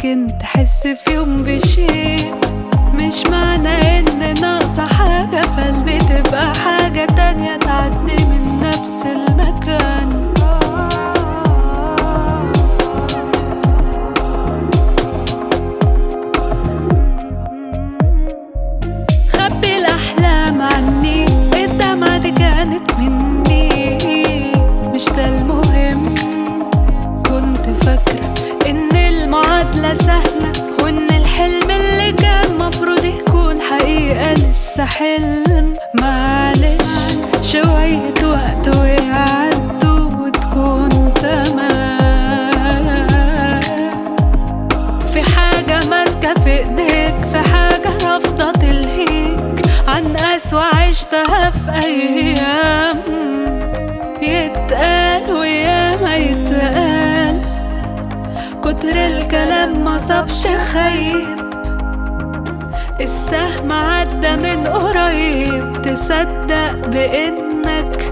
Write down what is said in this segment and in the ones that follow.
يمكن تحس في يوم بشيء مش معنى ان ناقصة حاجة فالبي تبقى حاجة تانية تعدي من نفس المكان خبي الأحلام عني الدمعة دي كانت مني مش ده المهم كنت فاكرة إن المعادلة سهلة وإن الحلم اللي كان مفروض يكون حقيقة لسه حلم معلش شوية وقت ويعدوا وتكون تمام في حاجة ماسكة في ايديك في حاجة رافضة تلهيك عن أسوأ عشتها في أيام يتقال وياما يتقال كتر الكلام ما صابش خيب السهم عدى من قريب تصدق بإنك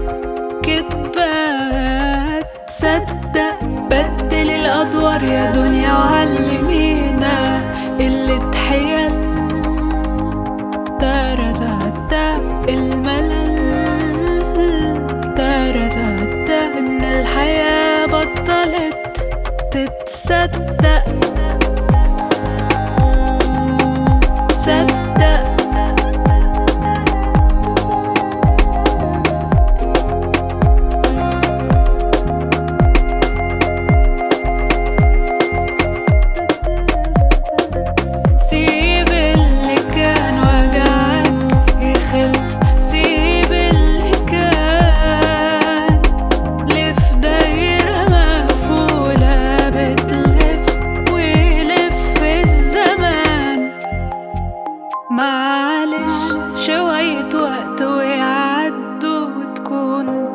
كدبة تصدق بدل الأدوار يا دنيا وعلمينا اللي تحيل تارراتا الملل تارراتا إن الحياة بطلت تتصدق تصدق سيب اللي كان وجعك يخف سيب اللي كان لف دايرة مقفولة بتلف ويلف الزمان معلش شوية وقت ويعدوا وتكون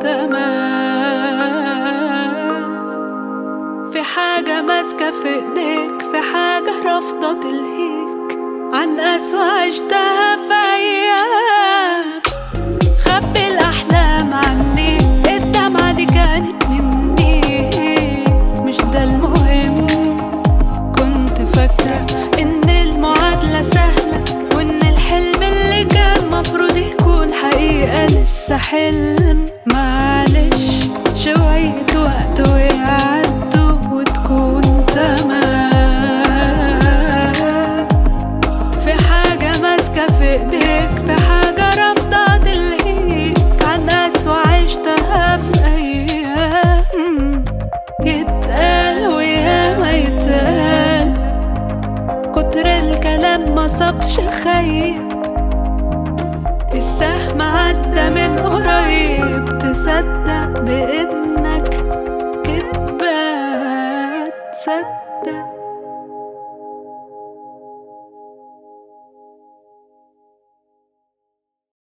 تمام في حاجة ماسكة في ايديك في حاجة رافضة تلهيك عن أسوأ عشتها في أيام خبي الأحلام عني الدمعة دي كانت مني مش ده المهم كنت فاكرة إن المعادلة سهلة وإن الحلم اللي كان مفروض يكون حقيقة لسه حلم معلش شوية وقت ويعدوا وتكون تمام في حاجة ماسكة في ايديك في حاجة رافضة تلهيك عن أسوأ عشتها في أيام يتقال وياما يتقال كتر الكلام ما صابش خيب السهم عدى من قريب تصدق بإنك كدبة تصدق